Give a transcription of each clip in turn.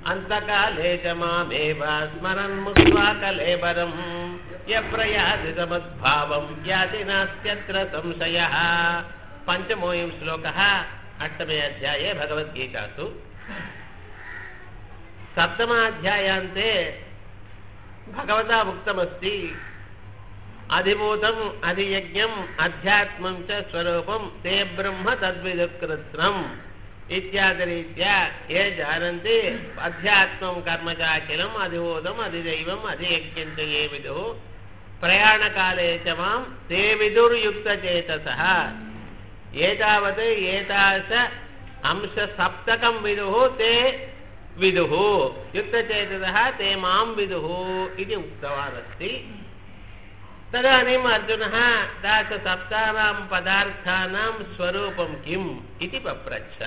अन्तकाले च मामेव स्मरन् मुक्त्वा कलेबरम् यप्रयाति समद्भावम् याति नास्त्यत्र संशयः पञ्चमोऽयं श्लोकः अष्टमे अध्याये भगवद्गीतासु सप्तमाध्यायान्ते भगवता उक्तमस्ति अधिभूतम् अधियज्ञम् अध्यात्मं च स्वरूपं ते ब्रह्म तद्विदुकृत्स्नम् इत्यादिरीत्या ये जानन्ति अध्यात्मं कर्म चाखिलम् अधिभूतम् अधिदैवम् अधियज्ञं च ये विदुः प्रयाणकाले च मां ते विदुर्युक्तचेतसः एतावत् एतादृश अंशसप्तकं विदुः ते विदुः युक्तचेतसः ते मां विदुः इति उक्तवान् अस्ति तदानीम् अर्जुनः तादृशसप्तानां पदार्थानां स्वरूपं किम् इति पप्रच्छ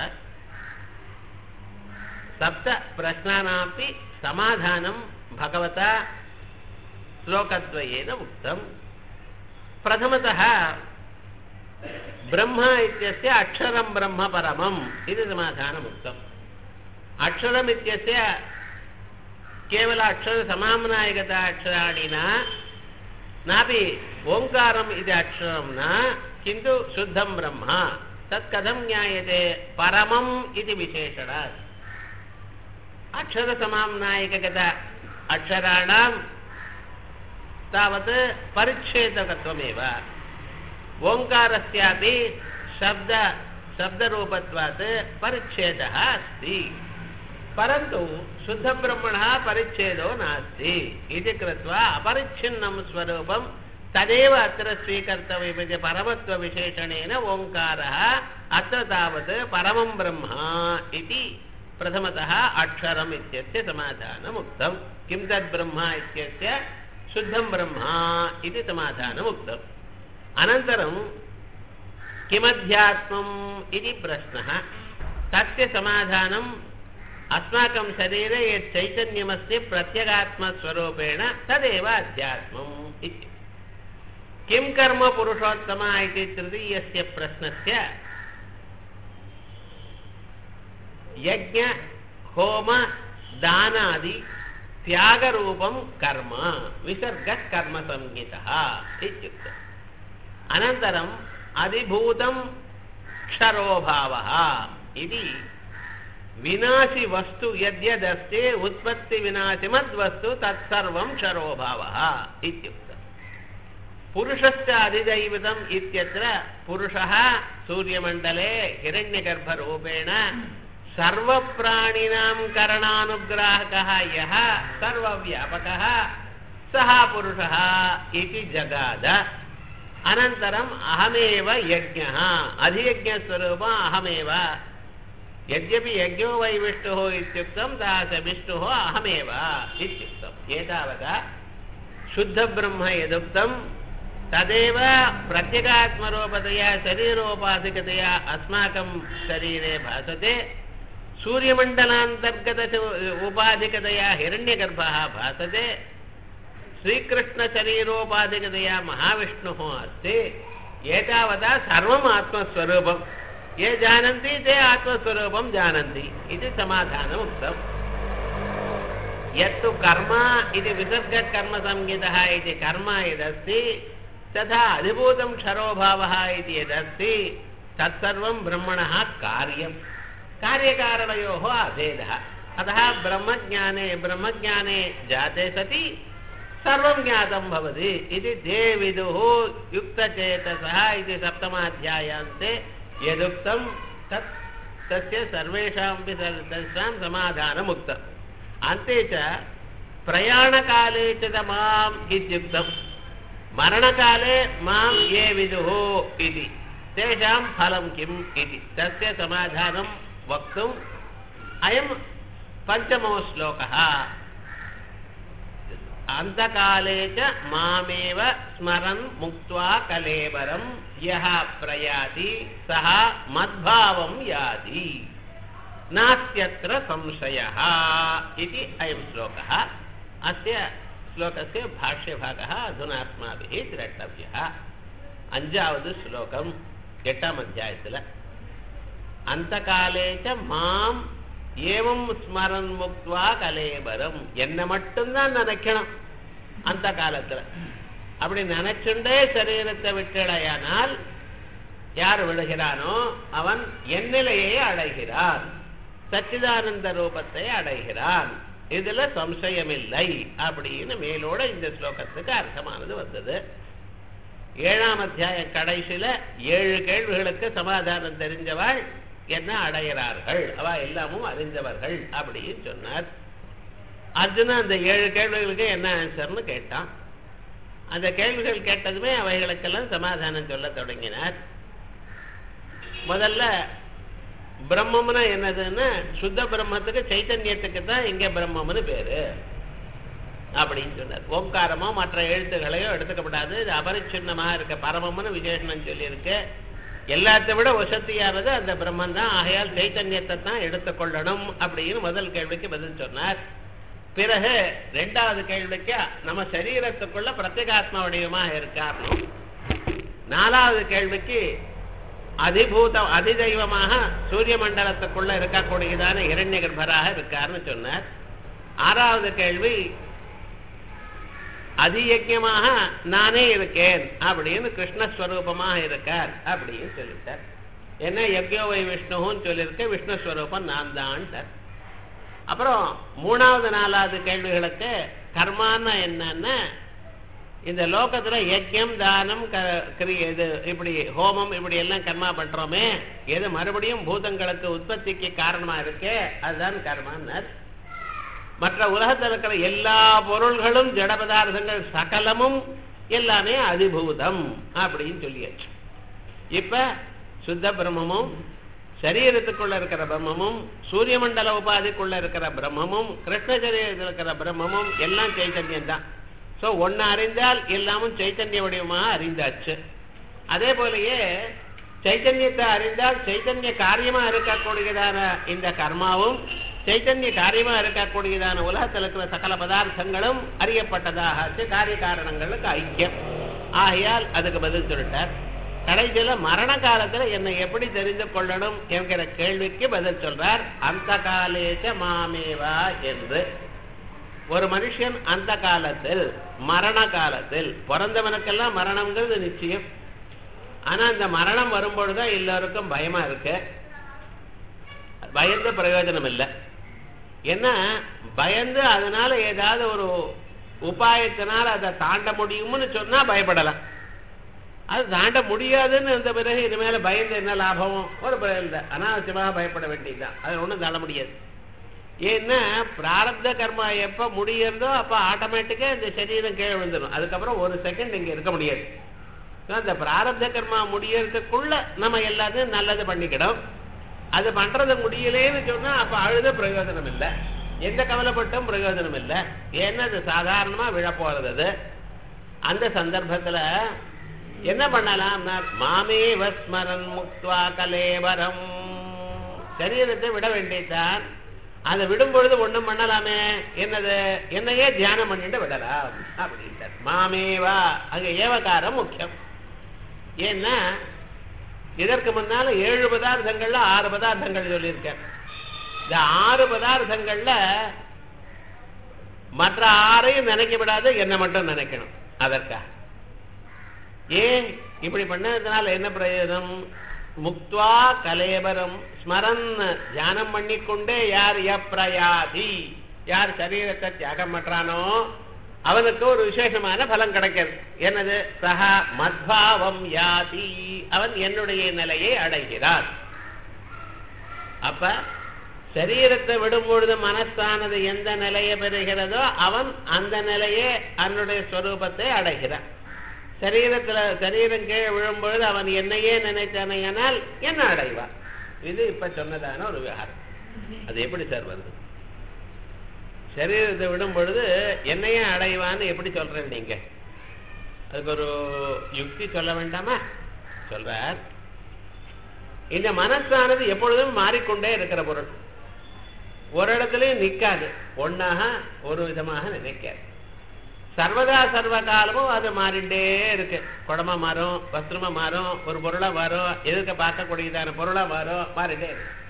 सप्तप्रश्नानामपि समाधानं भगवता श्लोकद्वयेन उक्तम् प्रथमतः ब्रह्म इत्यस्य अक्षरं ब्रह्म परमम् इति समाधानम् उक्तम् अक्षरम् इत्यस्य केवल अक्षरसमाम्नायकता अक्षराणि न नापि ओङ्कारम् इति अक्षरं न किन्तु शुद्धं ब्रह्म तत् कथं ज्ञायते परमम् इति विशेषणात् अक्षरसमाम्नायकगत अक्षराणां तावत् परिच्छेदकत्वमेव ओङ्कारस्यापि शब्द शब्दरूपत्वात् परिच्छेदः अस्ति परन्तु शुद्धब्रह्मणः परिच्छेदो नास्ति इति कृत्वा अपरिच्छिन्नं स्वरूपं तदेव अत्र स्वीकर्तव्यमिति परमत्वविशेषणेन ओङ्कारः अत्र तावत् परमं ब्रह्म इति प्रथमतः अक्षरम् इत्यस्य समाधानम् उक्तं किं तद् ब्रह्म इत्यस्य शुद्धं ब्रह्म इति समाधानम् उक्तम् अनन्तरं किमध्यात्मम् इति प्रश्नः तस्य समाधानम् अस्माकं शरीरे यत् चैतन्यमस्ति प्रत्यगात्मस्वरूपेण तदेव अध्यात्मम् इति किं कर्म पुरुषोत्तम इति तृतीयस्य प्रश्नस्य यज्ञ होम दानादि त्यागरूपं कर्म विसर्गकर्मसंहितः इत्युक्तम् अनन्तरम् अधिभूतं क्षरोभावः इति विनाशि वस्तु यद्यदस्ति उत्पत्तिविनाशिमद्वस्तु तत्सर्वं क्षरोभावः इत्युक्तम् पुरुषश्च अधिदैवतम् इत्यत्र पुरुषः सूर्यमण्डले हिरण्यगर्भरूपेण सर्वप्राणिनां करणानुग्राहकः यः सर्वव्यापकः सः पुरुषः इति जगाद अनन्तरम् अहमेव यज्ञः अधियज्ञस्वरूपम् अहमेव यद्यपि यज्ञो वै विष्णुः इत्युक्तं तादृश विष्णुः अहमेव इत्युक्तम् एतावता शुद्धब्रह्म यदुक्तं तदेव प्रत्यगात्मरूपतया शरीरोपाधिकतया अस्माकं शरीरे भासते सूर्यमण्डलान्तर्गत उपाधिकतया हिरण्यगर्भः भासते श्रीकृष्णशरीरोपाधिकतया महाविष्णुः अस्ति एतावता सर्वम् आत्मस्वरूपम् ये जानन्ति ते आत्मस्वरूपं जानन्ति इति समाधानम् उक्तम् यत्तु कर्म इति विसर्गकर्मसंहितः इति कर्म यदस्ति तथा अधिभूतं क्षरोभावः इति यदस्ति तत्सर्वं ब्रह्मणः कार्यं कार्यकारणयोः अभेदः अतः ब्रह्मज्ञाने ब्रह्मज्ञाने जाते सति सर्वं ज्ञातं भवति इति ते विदुः युक्तचेतसः इति सप्तमाध्यायान्ते यदुक्तं तत् तस्य सर्वेषामपि तेषां समाधानम् उक्तम् अन्ते च प्रयाणकाले च माम् इत्युक्तं मरणकाले मां ये विदुः इति तेषां फलं किम् इति तस्य समाधानं वक्तुम् अयं पञ्चमो श्लोकः अन्तकाले च मामेव स्मरन् मुक्त्वा कलेवरं यः प्रयाति सः मद्भावं याति नास्त्यत्र संशयः इति अयं श्लोकः अस्य श्लोकस्य भाष्यभागः अधुना अस्माभिः द्रष्टव्यः அஞ்சாவது ஸ்லோகம் எட்டாம் அத்தியாயத்தில் அந்த காலே ச மாம் ஏவம் ஸ்மரன் முக்துவா கலேபரம் என்ன மட்டும்தான் நினைக்கணும் அந்த காலத்துல அப்படி நினைச்சுண்டே சரீரத்தை விட்டடையானால் யார் விழுகிறானோ அவன் எந்நிலையை அடைகிறான் சச்சிதானந்த ரூபத்தை அடைகிறான் இதுல சம்சயமில்லை அப்படின்னு மேலோட இந்த ஸ்லோகத்துக்கு அர்த்தமானது வந்தது ஏழாம் அத்தியாய கடைசியில ஏழு கேள்விகளுக்கு சமாதானம் தெரிஞ்சவாள் என்ன அடைகிறார்கள் அவ எல்லாமும் அறிந்தவர்கள் அப்படின்னு சொன்னார் அர்ஜுனா அந்த ஏழு கேள்விகளுக்கு என்ன ஆன்சர்னு கேட்டான் அந்த கேள்விகள் கேட்டதுமே அவைகளுக்கெல்லாம் சமாதானம் சொல்ல தொடங்கினார் முதல்ல பிரம்மம்னா என்னதுன்னா சுத்த பிரம்மத்துக்கு சைத்தன்யத்துக்கு தான் இங்க பிரம்மம்னு பேரு அப்படின்னு சொன்னார் ஓங்காரமோ மற்ற எழுத்துக்களையோ எடுத்துக்கப்படாது இது அபரிச்சின்னமாக இருக்க பரமம்னு விசேஷனம் சொல்லியிருக்கு எல்லாத்தை விட வசதியானது அந்த பிரம்மன் தான் ஆகையால் சைத்தன்யத்தை தான் எடுத்துக்கொள்ளணும் அப்படின்னு முதல் கேள்விக்கு பதில் சொன்னார் பிறகு ரெண்டாவது கேள்விக்கு நம்ம சரீரத்துக்குள்ள பிரத்யேகாத்மா வடிவமாக இருக்காரணும் நாலாவது கேள்விக்கு அதிபூத அதிதெய்வமாக சூரிய மண்டலத்துக்குள்ள இருக்கக்கூடியதான இரண்ய கர்ப்பராக இருக்காருன்னு சொன்னார் ஆறாவது கேள்வி அதியஜமாக நானே இருக்கேன் அப்படின்னு கிருஷ்ணஸ்வரூபமாக இருக்கார் அப்படின்னு சொல்லிட்டார் என்ன யக்யோவை விஷ்ணுன்னு சொல்லியிருக்க விஷ்ணுஸ்வரூபம் நான் தான் அப்புறம் மூணாவது நாலாவது கேள்விகளுக்கு கர்மான்னா என்னன்னா இந்த லோகத்துல யஜ்யம் தானம் இது இப்படி ஹோமம் இப்படி எல்லாம் கர்மா பண்றோமே எது மறுபடியும் பூதங்களுக்கு உற்பத்திக்கு காரணமா இருக்கு அதுதான் கர்மான்னர் மற்ற உலகத்தில் இருக்கிற எல்லா பொருள்களும் ஜட பதார்த்தங்கள் சகலமும் எல்லாமே அதிபூதம் அப்படின்னு சொல்லியாச்சு இப்ப சுத்த பிரம்மமும் சரீரத்துக்குள்ள இருக்கிற பிரம்மமும் சூரிய மண்டல உபாதிக்குள்ள இருக்கிற பிரம்மமும் கிருஷ்ண சரீரத்தில் இருக்கிற பிரம்மமும் எல்லாம் சைத்தன்யம் தான் ஸோ ஒன்று அறிந்தால் எல்லாமும் சைத்தன்ய வடிவமாக அறிந்தாச்சு அதே போலயே சைத்தன்யத்தை அறிந்தால் சைத்தன்ய காரியமா இருக்கக்கூடியதான இந்த கர்மாவும் சைத்தன்ய காரியமா இருக்கக்கூடியதான உலகத்தில் இருக்கிற சகல பதார்த்தங்களும் அறியப்பட்டதாக ஆச்சு காரிய காரணங்களுக்கு ஐக்கியம் ஆகையால் அதுக்கு பதில் சொல்லிட்டார் கடைசியில மரண காலத்துல என்னை எப்படி தெரிந்து கொள்ளணும் என்கிற கேள்விக்கு பதில் சொல்றார் அந்த காலேச்ச மாமேவா என்று ஒரு மனுஷன் அந்த காலத்தில் மரண காலத்தில் பிறந்தவனுக்கெல்லாம் மரணம்ங்கிறது நிச்சயம் ஆனா இந்த மரணம் வரும்பொழுதுதான் எல்லாருக்கும் பயமா இருக்கு பயந்து பிரயோஜனம் இல்லை ஏன்னா பயந்து அதனால ஏதாவது ஒரு உபாயத்தினால அதை தாண்ட முடியும்னு சொன்னா பயப்படலாம் அது தாண்ட முடியாதுன்னு இருந்த பிறகு இனிமேல பயந்து என்ன லாபம் ஒரு பயம் இல்லை அனாவசியமாக பயப்பட வேண்டியதுதான் அது ஒன்றும் தாண்ட முடியாது ஏன்னா பிராரப்த கர்மா எப்ப முடியறதோ அப்ப ஆட்டோமேட்டிக்கா இந்த சரீரம் கீழே விழுந்துடும் அதுக்கப்புறம் ஒரு செகண்ட் இங்க இருக்க முடியாது அந்த பிராரப்த கர்மா முடியறதுக்குள்ள நம்ம எல்லாத்தையும் நல்லது பண்ணிக்கிடும் அது பண்றது முடியலேன்னு சொன்னா அப்ப அழுத பிரயோஜனம் இல்லை எந்த கவலைப்பட்டும் பிரயோஜனம் இல்லை ஏன்னா அது சாதாரணமா விழப்போறது அது அந்த சந்தர்ப்பத்துல என்ன பண்ணலாம் மாமே வஸ்மரன் முக்துவா கலேவரம் சரீரத்தை விட வேண்டியதுதான் அதை விடும் பொழுது ஒண்ணும் பண்ணலாமே என்னது என்னையே தியானம் பண்ணிட்டு விடலாம் அப்படின்ட்டார் மாமேவா அங்க ஏவகாரம் முக்கியம் ஏன்னா இதற்கு முன்னால ஏழு பதார்த்தங்கள்ல ஆறு பதார்த்தங்கள் சொல்லியிருக்கேன் இந்த ஆறு பதார்த்தங்கள்ல மற்ற ஆறையும் நினைக்க விடாது என்ன மட்டும் நினைக்கணும் அதற்கா ஏன் இப்படி பண்ணதுனால என்ன பிரயோஜனம் முக்துவா கலேபரம் ஸ்மரன் தியானம் பண்ணிக்கொண்டே யார் எப்ரயாதி யார் சரீரத்தை தியாகம் பண்றானோ அவனுக்கு ஒரு விசேஷமான பலம் கிடைக்கிறது என்னது சஹா மத்பாவம் யாதி அவன் என்னுடைய நிலையை அடைகிறான் அப்ப சரீரத்தை விடும் பொழுது மனசானது எந்த நிலையை பெறுகிறதோ அவன் அந்த நிலையே அவனுடைய ஸ்வரூபத்தை அடைகிறான் சரீரத்துல சரீரம் கீழே விழும்பொழுது அவன் என்னையே நினைத்தானையானால் என்ன அடைவான் இது இப்ப சொன்னதான ஒரு விவகாரம் அது எப்படி சார் வருது சரீரத்தை விடும் பொழுது என்னையே அடைவான்னு எப்படி சொல்றேன் நீங்க அதுக்கு ஒரு யுக்தி சொல்ல வேண்டாமா சொல்றார் இந்த மனசானது எப்பொழுதும் மாறிக்கொண்டே இருக்கிற பொருள் ஒரு இடத்துலயும் நிக்காது ஒன்னாக ஒரு விதமாக நினைக்காது சர்வதா சர்வ காலமும் அது மாறிண்டே இருக்கு குடமா மாறும் வஸ்திரமா மாறும் ஒரு பொருளா வரும் எதிர்க்க பார்க்கக்கூடியதான பொருளா வரும் மாறிட்டே இருக்கு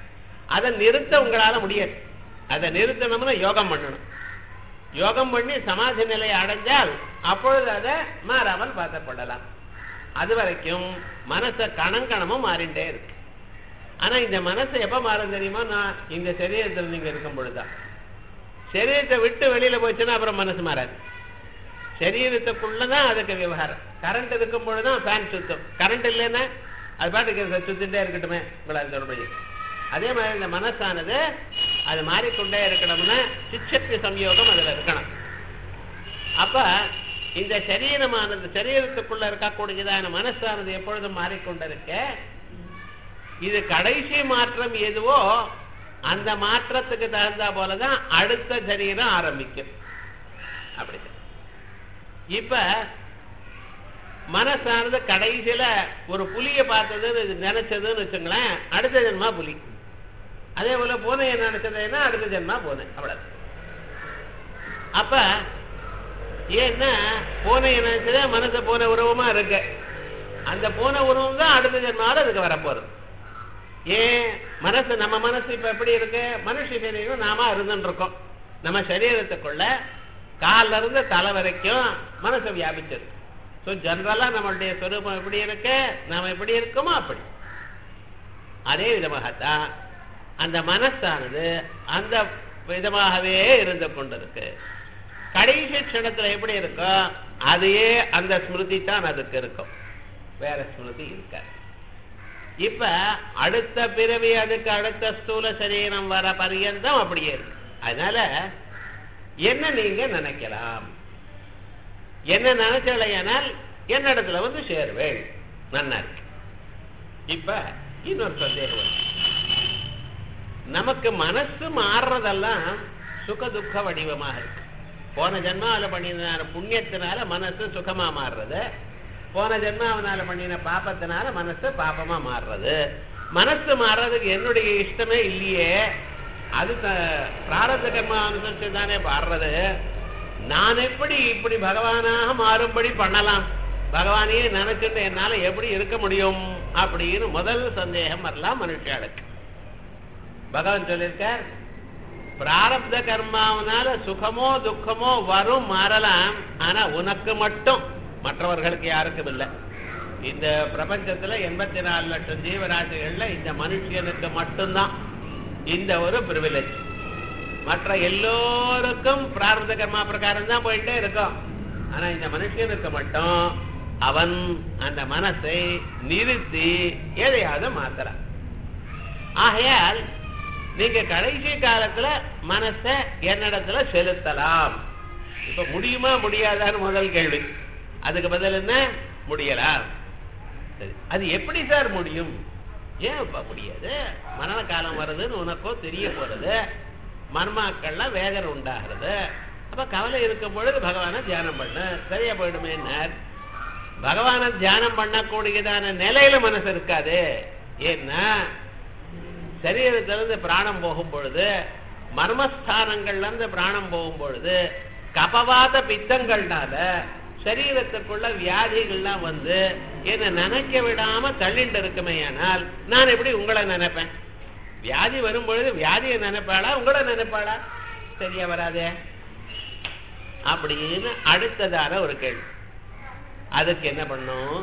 அதை நிறுத்த உங்களால முடியாது அதை நிறுத்தணும்னா யோகம் பண்ணணும் யோகம் பண்ணி சமாதி நிலையை அடைஞ்சால் அப்பொழுது அதை மாறாமல் பார்க்கப்படலாம் அது வரைக்கும் மனசை கணங்கணமும் மாறிண்டே இருக்கு ஆனா இந்த மனசு எப்ப மாறும் தெரியுமா நான் இந்த சரீரத்தில் நீங்க இருக்கும் பொழுதுதான் சரீரத்தை விட்டு வெளியில போச்சுன்னா அப்புறம் மனசு மாறாது சரீரத்துக்குள்ளதான் அதுக்கு விவகாரம் கரண்ட் இருக்கும் பொழுதுதான் ஃபேன் சுத்தம் கரண்ட் இல்லைன்னா அது பாட்டுக்கு சுத்திட்டே இருக்கட்டுமே உங்களால் சொல்றது அதே மாதிரி இந்த மனசானது அது மாறிக்கொண்டே இருக்கணும்னா சிச்சக்தி சம்யோகம் அதுல இருக்கணும் அப்ப இந்த சரீரமானது சரீரத்துக்குள்ள இருக்கக்கூடியதான மனசானது எப்பொழுதும் மாறிக்கொண்டிருக்க இது கடைசி மாற்றம் எதுவோ அந்த மாற்றத்துக்கு தகுந்தா போலதான் அடுத்த சரீரம் ஆரம்பிக்கும் அப்படி இப்ப மனசானது கடைசியில ஒரு புலிய பார்த்ததுன்னு இது நினைச்சதுன்னு வச்சுங்களேன் அடுத்த ஜென்மா புலி அதே போல பூனையை நினைச்சதுன்னா அடுத்த ஜென்மா பூனை அவ்வளவு அப்ப ஏன்னா பூனையை நினைச்சதே மனசு பூனை உருவமா இருக்கு அந்த பூனை உருவம் தான் அடுத்த ஜென்மாவில் அதுக்கு வரப்போறது ஏன் மனசு நம்ம மனசு இப்ப எப்படி இருக்கு மனுஷ சரீரம் நாம இருந்துட்டு இருக்கோம் நம்ம சரீரத்துக்குள்ள காலில இருந்து தலை வரைக்கும் மனசு வியாபிச்சது ஸோ ஜென்ரலா நம்மளுடைய ஸ்வரூபம் எப்படி இருக்கு நாம எப்படி இருக்கோமோ அப்படி அதே விதமாகத்தான் அந்த மனசானது அந்த விதமாகவே இருந்து கொண்டிருக்கு கடைசி க்ஷணத்துல எப்படி இருக்கோ அதையே அந்த ஸ்மிருதி தான் அதுக்கு இருக்கும் வேற ஸ்மிருதி இருக்காது இப்ப அடுத்த பிறவி அதுக்கு அடுத்த ஸ்தூல சரீரம் வர பரியந்தம் அப்படியே இருக்கு அதனால என்ன நீங்க நினைக்கலாம் என்ன நினைச்சலையானால் என்னிடத்துல வந்து சேருவேள் நன்னா இருக்கு இப்ப இன்னொரு சந்தேகம் வருது. நமக்கு மனசு மாறுறதெல்லாம் சுக துக்க வடிவமாக இருக்கு போன ஜென்மாவில பண்ணின புண்ணியத்தினால மனசு சுகமா மாறுறது போன ஜென்மாவனால பண்ணின பாப்பத்தினால மனசு பாப்பமா மாறுறது மனசு மாறுறதுக்கு என்னுடைய இஷ்டமே இல்லையே அது த- பிராரத கர்மா அனுசரிச்சு தானே பாடுறது நான் எப்படி இப்படி பகவானாக மாறும்படி பண்ணலாம் பகவானையே நினைச்சிட்டு என்னால எப்படி இருக்க முடியும் அப்படின்னு முதல் சந்தேகம் வரலாம் மனுஷாளுக்கு பகவான் சொல்லியிருக்கார் பிராரப்த கர்மாவனால சுகமோ துக்கமோ வரும் மாறலாம் ஆனா உனக்கு மட்டும் மற்றவர்களுக்கு யாருக்கும் இல்லை இந்த பிரபஞ்சத்துல எண்பத்தி நாலு லட்சம் ஜீவராசிகள்ல இந்த மனுஷனுக்கு மட்டும்தான் இந்த ஒரு பிரிவிலேஜ் மற்ற எல்லோருக்கும் பிராரப்த கர்மா பிரகாரம் தான் போயிட்டே இருக்கும் ஆனா இந்த மனுஷனுக்கு மட்டும் அவன் அந்த மனசை நிறுத்தி எதையாவது மாத்தறான் ஆகையால் நீங்க கடைசி காலத்துல மனச என்னிடத்துல செலுத்தலாம் இப்ப முடியுமா முடியாதான்னு முதல் கேள்வி அதுக்கு பதில் என்ன முடியலாம் சரி அது எப்படி சார் முடியும் ஏன் இப்ப முடியாது மரண காலம் வருதுன்னு உனக்கோ தெரிய போறது மர்மாக்கள்லாம் வேதனை உண்டாகிறது அப்ப கவலை இருக்கும் பொழுது பகவானை தியானம் பண்ணு சரியா போயிடுமேன்னார் பகவானை தியானம் பண்ணக்கூடியதான நிலையில மனசு இருக்காது ஏன்னா சரீரத்திலிருந்து பிராணம் போகும் பொழுது மர்மஸ்தானங்கள்ல இருந்து பிராணம் போகும் பொழுது கபவாத பித்தங்கள்னால சரீரத்துக்குள்ள வியாதிகள்லாம் வந்து என்ன நினைக்க விடாம தள்ளிண்டு இருக்குமே ஆனால் நான் எப்படி உங்களை நினைப்பேன் வியாதி வரும் பொழுது வியாதியை நினைப்பாளா உங்களை நினைப்பாளா சரியா வராதே அப்படின்னு அடுத்ததான ஒரு கேள்வி அதுக்கு என்ன பண்ணும்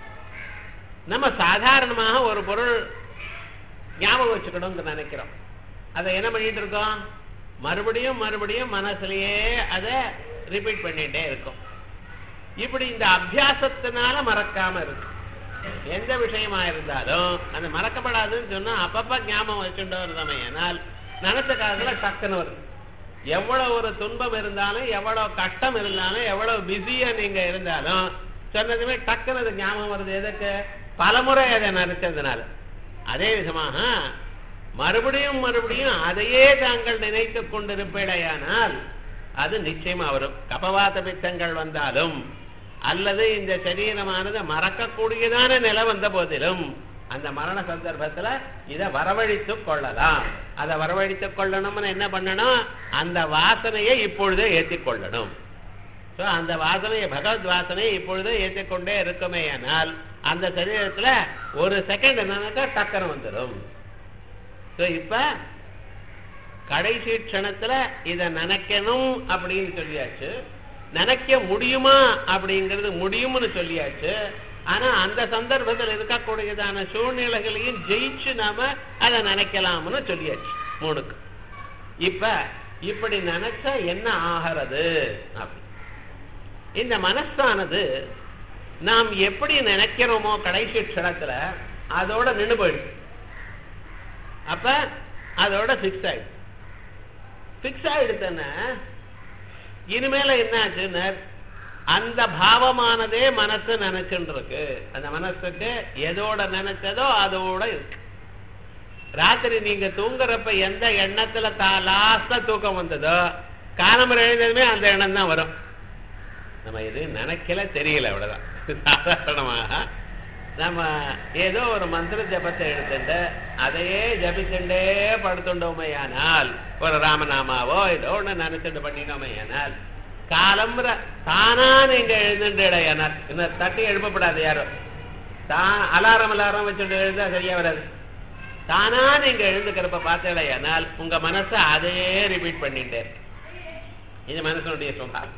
நம்ம சாதாரணமாக ஒரு பொருள் ஞாபகம் வச்சுக்கணும்னு நினைக்கிறோம் அதை என்ன பண்ணிட்டு இருக்கோம் மறுபடியும் மறுபடியும் மனசுலயே அதை ரிப்பீட் பண்ணிட்டே இருக்கும் இப்படி இந்த அபியாசத்தினால மறக்காம இருக்கு எந்த விஷயமா இருந்தாலும் அது மறக்கப்படாதுன்னு சொன்னா அப்பப்ப ஞாபகம் வச்சுட்டோ இருந்தோமே ஆனால் நினைச்ச காலத்துல டக்குன்னு வருது எவ்வளவு ஒரு துன்பம் இருந்தாலும் எவ்வளவு கஷ்டம் இருந்தாலும் எவ்வளவு பிஸியா நீங்க இருந்தாலும் சொன்னதுமே டக்குன்னு அது ஞாபகம் வருது எதுக்கு பலமுறை அதை நினைச்சதுனால அதே விதமாக மறுபடியும் மறுபடியும் அதையே தாங்கள் நினைத்துக் கொண்டிருப்பேடையானால் அது நிச்சயமா வரும் கபவாத பித்தங்கள் வந்தாலும் அல்லது இந்த சரீரமானது மறக்கக்கூடியதான நிலை வந்த போதிலும் அந்த மரண சந்தர்ப்பத்துல இதை வரவழைத்துக் கொள்ளலாம் அதை வரவழைத்துக் கொள்ளணும்னு என்ன பண்ணணும் அந்த வாசனையை இப்பொழுதே ஏற்றிக் கொள்ளணும் So, அந்த வாசனையை பகவத் வாசனையை இப்பொழுதே ஏற்றிக்கொண்டே இருக்குமே ஆனால் அந்த சரீரத்துல ஒரு செகண்ட் என்னன்னாக்கா டக்கரம் வந்துடும் ஸோ இப்ப கடைசி க்ஷணத்துல இத நினைக்கணும் அப்படின்னு சொல்லியாச்சு நினைக்க முடியுமா அப்படிங்கிறது முடியும்னு சொல்லியாச்சு ஆனா அந்த சந்தர்ப்பத்தில் இருக்கக்கூடியதான சூழ்நிலைகளையும் ஜெயிச்சு நாம அதை நினைக்கலாம்னு சொல்லியாச்சு மூணுக்கு இப்ப இப்படி நினைச்சா என்ன ஆகிறது அப்படி இந்த மனசானது நாம் எப்படி நினைக்கிறோமோ கடைசி க்ஷணத்துல அதோட நின்று போயிடுது அப்ப அதோட ஃபிக்ஸ் ஆயிடுது ஃபிக்ஸ் ஆயிடுதுன்னா இனிமேல என்ன ஆச்சுன்னு அந்த பாவமானதே மனசு நினைச்சுட்டு இருக்கு அந்த மனசுக்கு எதோட நினைச்சதோ அதோட இருக்கு ராத்திரி நீங்க தூங்குறப்ப எந்த எண்ணத்துல தா லாஸ்டா தூக்கம் வந்ததோ காலம்பரம் எழுந்ததுமே அந்த எண்ணம் தான் வரும் நம்ம எதுவும் நினைக்கல தெரியல அவ்வளவுதான் சாதாரணமாக நம்ம ஏதோ ஒரு மந்திர ஜபத்தை எடுத்துட்டு அதையே ஜபிச்சுட்டே படுத்துட்டோமையானால் ஒரு ராமநாமாவோ ஏதோ ஒண்ணு நினைச்சுட்டு பண்ணினோமையானால் காலம்புற தானா நீங்க எழுந்துடையானால் இன்னும் தட்டி எழுப்பப்படாது யாரும் தான் அலாரம் அலாரம் வச்சுட்டு எழுந்தா சரியா வராது தானா நீங்க எழுந்துக்கிறப்ப பார்த்தேடையானால் உங்க மனசை அதையே ரிப்பீட் பண்ணிட்டே இருக்கு. இது மனசனுடைய சுபாவம்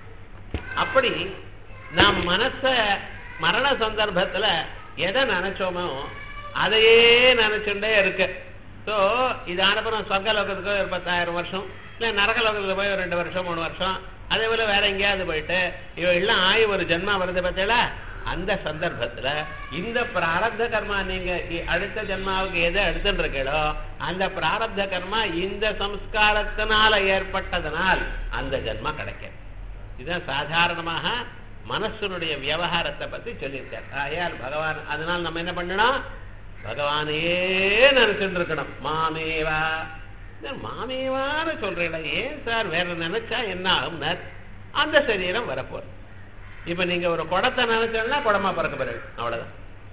அப்படி நாம் மனச மரண சந்தர்ப்பத்துல எதை நினைச்சோமோ அதையே நினைச்சுட்டே இருக்கு ஸோ இது அனுப்புறம் சொர்க்கலோகத்துக்கு ஒரு பத்தாயிரம் வருஷம் இல்லை நரகலோகத்துக்கு போய் ஒரு ரெண்டு வருஷம் மூணு வருஷம் அதே போல வேற எங்கேயாவது போயிட்டு இவ எல்லாம் ஆகி ஒரு ஜென்மா வருது பார்த்தீங்களா அந்த சந்தர்ப்பத்துல இந்த பிராரப்த கர்மா நீங்க இ- அடுத்த ஜென்மாவுக்கு எதை எடுத்துட்டு இருக்கீங்களோ அந்த பிராரப்த கர்மா இந்த சம்ஸ்காரத்தினால ஏற்பட்டதனால் அந்த ஜென்மா கிடைக்கும் இதுதான் சாதாரணமாக மனசனுடைய விவகாரத்தை பத்தி சொல்லியிருக்கார் ஆயால் பகவான் அதனால் நம்ம என்ன பண்ணணும் பகவானையே நினைச்சுட்டு இருக்கணும் மாமேவா இந்த மாமேவான்னு சொல்றீங்களா ஏன் சார் வேற நினைச்சா என்ன ஆகும்னார் அந்த சரீரம் வரப்போகுது இப்ப நீங்க ஒரு குடத்தை நினைச்சோம்னா குடமா பிறக்க பிறகு அவ்வளவுதான்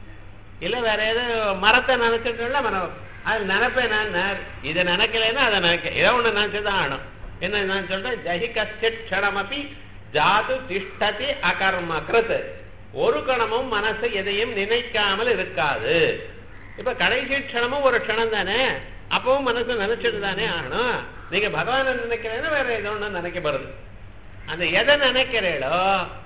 இல்ல வேற ஏதோ மரத்தை நினைச்சிட்டோம்ல மரம் அது நினைப்பேன் நான் இதை நினைக்கலைன்னா அதை நினைக்க ஏதோ ஒண்ணு நினைச்சுதான் ஆகணும் என்ன நான் சொல்றேன் ஜஹி கஷ்டித் க்ஷணமபி ஜாது திஷ்டதி அகர்ம கிருத் ஒரு கணமும் மனசு எதையும் நினைக்காமல் இருக்காது இப்ப கடைசி க்ஷணமும் ஒரு க்ஷணம் தானே அப்பவும் மனசு நினைச்சிட்டு தானே ஆகணும் நீங்க பகவானை நினைக்கிறேன்னா வேற ஏதோ ஒண்ணு நினைக்க போறது அந்த எதை நினைக்கிறீளோ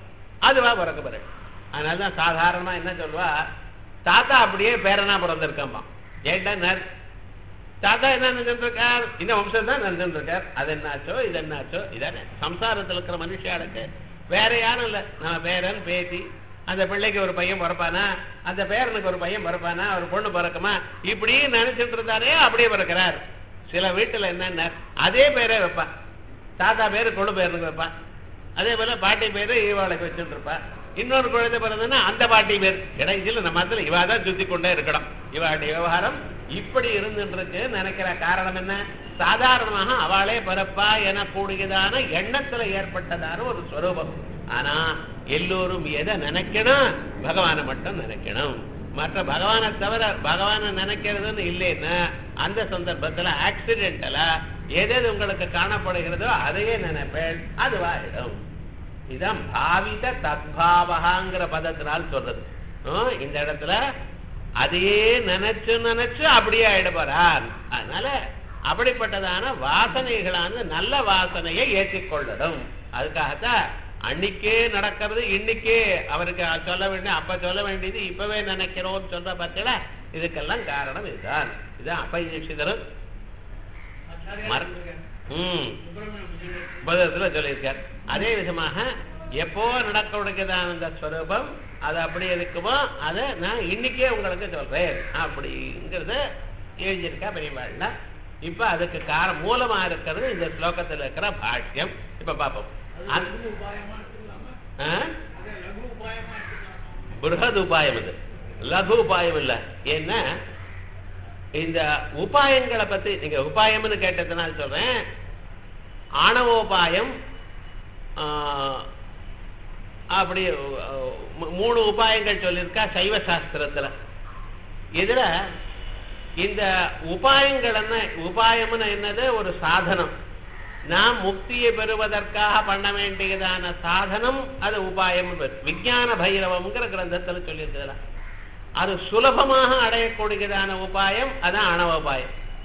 அதுவா பிறக்க போறது அதனாலதான் சாதாரணமா என்ன சொல்வா தாத்தா அப்படியே பேரனா பிறந்திருக்காம்மா ஏன்டா நர் தாத்தா என்ன நினைச்சிட்டு இருக்கார் இந்த வம்சம் தான் நினைச்சிட்டு இருக்கார் அது என்னாச்சோ இது என்னாச்சோ இதானே சம்சாரத்தில் இருக்கிற மனுஷியாளுக்கு வேற யாரும் இல்ல நம்ம பேரன் பேத்தி அந்த பிள்ளைக்கு ஒரு பையன் பிறப்பானா அந்த பேரனுக்கு ஒரு பையன் பிறப்பானா ஒரு பொண்ணு பிறக்குமா இப்படி நினைச்சிட்டு இருந்தாரே அப்படியே பிறக்கிறார் சில வீட்டுல என்னன்னா அதே பேரே வைப்பான் தாத்தா பேரு கொழு பேருக்கு வைப்பான் அதே போல பாட்டி பேரு ஈவாளுக்கு வச்சுட்டு இருப்பா இன்னொரு குழந்தை பிறந்ததுன்னா அந்த பாட்டி பேர் கடைசியில் நம்ம இடத்துல இவா தான் சுத்தி கொண்டே இருக்கணும் இவாளுடைய விவகாரம் இப்படி இருந்துட்டு இருக்கு நினைக்கிற காரணம் என்ன சாதாரணமாக அவளே பிறப்பா என கூடியதான எண்ணத்துல ஏற்பட்டதான ஒரு ஸ்வரூபம் ஆனா எல்லோரும் எதை நினைக்கணும் பகவானை மட்டும் நினைக்கணும் மற்ற பகவானை தவிர பகவானை நினைக்கிறதுன்னு இல்லைன்னா அந்த சந்தர்ப்பத்துல ஆக்சிடென்டலா எது எது உங்களுக்கு காணப்படுகிறதோ அதையே நினைப்பேன் அதுவாயிடும் இதான் பாவித தத்பாவகாங்கிற பதத்தினால் சொல்றது ஹம், இந்த இடத்துல அதையே நினைச்சு நினைச்சு அப்படியே ஆயிடுவாரார் அதனால அப்படிப்பட்டதான வாசனைகளான நல்ல வாசனையை ஏற்றிக்கொள்ளணும் அதுக்காகத்தான் அன்னைக்கே நடக்கிறது இன்னைக்கே அவருக்கு சொல்ல வேண்டிய அப்ப சொல்ல வேண்டியது இப்பவே நினைக்கிறோம் சொல்ற பார்த்தீங்களா இதுக்கெல்லாம் காரணம் இதுதான் இதுதான் அப்பைதரும் மர- ம் உபதத்துல சொல்லியிருக்கார் அதே விதமாக எப்போ நடக்கக்கூடியதான அந்த ஸ்வரூபம் அது அப்படி இருக்குமோ அதை நான் இன்னைக்கே உங்களுக்கு சொல்றேன் அப்படிங்கிறத எழுதியிருக்கா பெரியவாழ்ல இப்ப அதுக்கு கார மூலமா இருக்கிறது இந்த ஸ்லோகத்துல இருக்கிற பாஷ்யம் இப்ப பார்ப்போம் அந்த- ஆ? பிருகத் உபாயம் இது லகு உபாயம் இல்ல ஏன்னா இந்த உபாயங்களை பத்தி நீங்க உபாயம்னு கேட்டதுனால சொல்றேன் ஆணவோபாயம் ஆ, அப்படி அஹ், மூ- மூணு உபாயங்கள் சொல்லியிருக்கா சைவ சாஸ்திரத்துல இதுல இந்த உபாயங்கள் என்ன உபாயம்னு என்னது ஒரு சாதனம் நாம் முக்தியை பெறுவதற்காக பண்ண வேண்டியதான சாதனம் அது உபாயம் விஞ்ஞான பைரவம்ங்கிற கிரந்தத்துல சொல்லியிருக்கிறதுல அது சுலபமாக அடையக்கூடியதான உபாயம் அதான் அணவ உபாயம்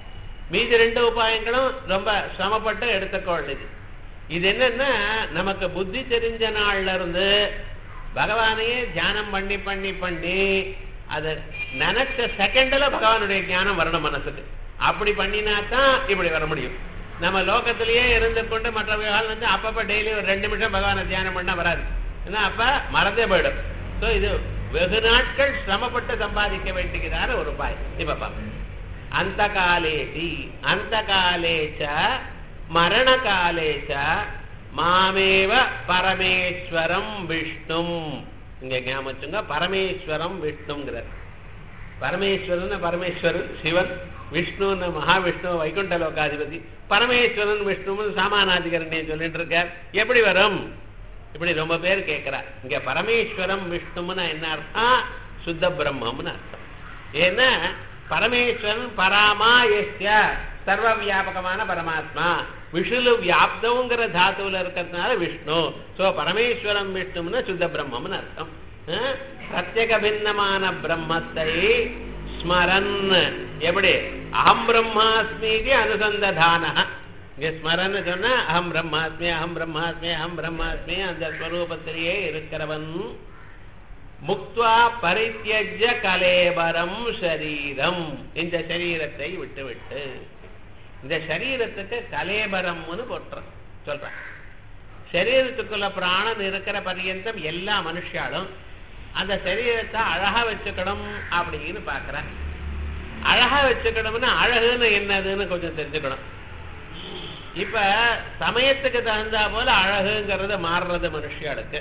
மீதி ரெண்டு உபாயங்களும் ரொம்ப சிரமப்பட்டு எடுத்துக்கொள்ளுது இது என்னன்னா நமக்கு புத்தி தெரிஞ்ச நாள்ல இருந்து பகவானையே தியானம் பண்ணி பண்ணி பண்ணி அது நினைச்ச செகண்ட்ல பகவானுடைய ஞானம் வரணும் மனசுக்கு அப்படி பண்ணினா தான் இப்படி வர முடியும் நம்ம லோகத்திலேயே இருந்து கொண்டு மற்ற விவகாரம் வந்து அப்பப்ப டெய்லி ஒரு ரெண்டு நிமிஷம் பகவானை தியானம் பண்ணா வராது ஏன்னா அப்ப மறந்தே போயிடும் ஸோ இது வெகு நாட்கள் சிரமப்பட்டு சம்பாதிக்க வேண்டியதான ஒரு பாய் இப்ப பாப்போம் அந்த காலேதி அந்த காலேச்ச மரண காலேச்ச மாமேவ பரமேஸ்வரம் விஷ்ணும் இங்க ஞாபகம் வச்சுங்க பரமேஸ்வரம் விஷ்ணுங்கிறார் பரமேஸ்வரன் பரமேஸ்வரன் சிவன் விஷ்ணுன்னு மகாவிஷ்ணு வைகுண்ட லோகாதிபதி பரமேஸ்வரன் விஷ்ணுன்னு சாமானாதிகரணியை சொல்லிட்டு இருக்கார் எப்படி வரும் இப்படி ரொம்ப பேர் கேட்கிறா இங்க பரமேஸ்வரம் விஷ்ணுன்னு என்ன அர்த்தம் சுத்த பிரம்மம்னு அர்த்தம் ஏன்னா பரமேஸ்வரன் பராமா எஸ்ய சர்வ வியாபகமான பரமாத்மா விஷுலு வியாப்தங்கிற தாத்துவில் இருக்கிறதுனால விஷ்ணு சோ பரமேஸ்வரம் விஷ்ணுன்னு சுத்த பிரம்மம்னு அர்த்தம் அஹ், பிரத்யேக பின்னமான பிரம்மத்தை ஸ்மரன் எப்படி அகம் பிரம்மாஸ்மீதி அனுசந்ததான இங்க ஸ்மரன் சொன்னா அகம் பிரம்மாஸ்மி அகம் பிரம்மாஸ்மி அகம் பிரம்மாஸ்மி அந்த ஸ்வரூபத்திலேயே இருக்கிறவன் முக்துவா பரித்தியஜ கலேபரம் சரீரம் இந்த சரீரத்தை விட்டுவிட்டு இந்த சரீரத்துக்கு கலேபரம்னு போட்டுறோம் சொல்றேன் சரீரத்துக்குள்ள பிராணன் இருக்கிற பர்யந்தம் எல்லா மனுஷாலும் அந்த சரீரத்தை அழகா வச்சுக்கணும் அப்படின்னு பாக்குறேன் அழகா வச்சுக்கணும்னா அழகுன்னு என்னதுன்னு கொஞ்சம் தெரிஞ்சுக்கணும் இப்ப சமயத்துக்கு தகுந்தா போல அழகுங்கிறது மாறுறது மனுஷியாளுக்கு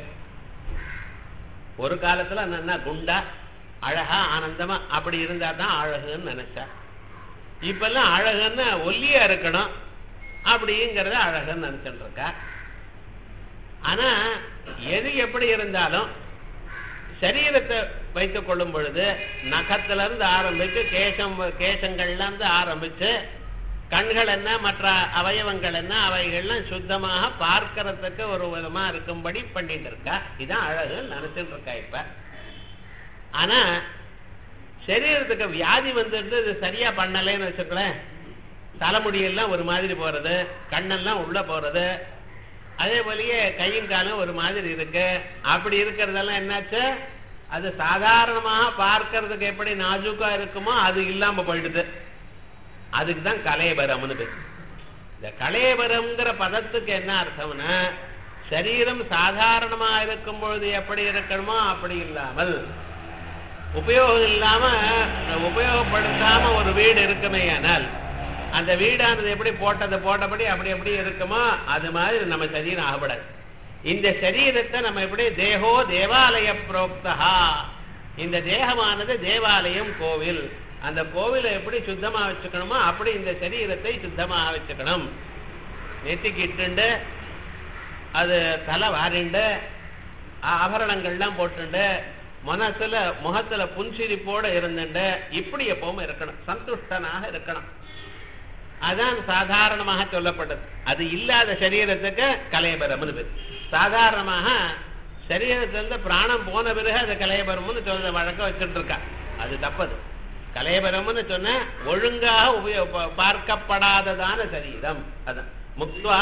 ஒரு காலத்துல நல்லா குண்டா அழகா ஆனந்தமா அப்படி இருந்தா தான் அழகுன்னு நினைச்சா இப்பெல்லாம் அழகுன்னா ஒல்லியா இருக்கணும் அப்படிங்கிறத அழகுன்னு நினைச்சுட்டு இருக்கா ஆனா எது எப்படி இருந்தாலும் சரீரத்தை வைத்துக் கொள்ளும் பொழுது நகத்துல இருந்து ஆரம்பிச்சு கேசம் கேசங்கள்ல இருந்து ஆரம்பிச்சு கண்கள் என்ன மற்ற அவயவங்கள் என்ன அவைகள்லாம் சுத்தமாக பார்க்கறதுக்கு ஒரு விதமா இருக்கும்படி பண்ணிட்டு இருக்கா இதான் அழகு நினைச்சிட்டு இருக்கா இப்ப ஆனா சரீரத்துக்கு வியாதி வந்துட்டு இது சரியா பண்ணலைன்னு வச்சுக்கலேன் தலைமுடியெல்லாம் ஒரு மாதிரி போறது கண்ணெல்லாம் உள்ள போறது அதே போலயே கையும் காலும் ஒரு மாதிரி இருக்கு அப்படி இருக்கிறதெல்லாம் என்னாச்சு அது சாதாரணமாக பார்க்கறதுக்கு எப்படி நாஜூக்கா இருக்குமோ அது இல்லாம போயிடுது அதுக்கு தான் கலேபரம்னு பேர் இந்த கலேபரம்ங்கிற பதத்துக்கு என்ன அர்த்தம்னா சரீரம் சாதாரணமா இருக்கும் பொழுது எப்படி இருக்கணுமோ அப்படி இல்லாமல் உபயோகம் இல்லாம உபயோகப்படுத்தாம ஒரு வீடு இருக்குமே ஆனால் அந்த வீடானது எப்படி போட்டது போட்டபடி அப்படி எப்படி இருக்குமோ அது மாதிரி நம்ம சரீரம் ஆகப்படாது இந்த சரீரத்தை நம்ம எப்படி தேகோ தேவாலய புரோக்தா இந்த தேகமானது தேவாலயம் கோவில் அந்த கோவிலை எப்படி சுத்தமா வச்சுக்கணுமோ அப்படி இந்த சரீரத்தை சுத்தமாக வச்சுக்கணும் நெத்திக்கிட்டுண்டு அது தலை வாரிண்டு ஆபரணங்கள்லாம் போட்டுண்டு மனசுல முகத்துல புன்சிரிப்போட இருந்துண்டு இப்படி எப்பவும் இருக்கணும் சந்துஷ்டனாக இருக்கணும் அதான் சாதாரணமாக சொல்லப்பட்டது அது இல்லாத சரீரத்துக்கு கலையபரம்னு பேர் சாதாரணமாக சரீரத்திலிருந்து பிராணம் போன பிறகு அது கலையபரம்னு சொல்ற வழக்கம் வச்சுட்டு இருக்கா அது தப்பது கலையபரம்னு சொன்ன ஒழுங்காக உபயோக பார்க்கப்படாததான சரீரம் அதான் முக்துவா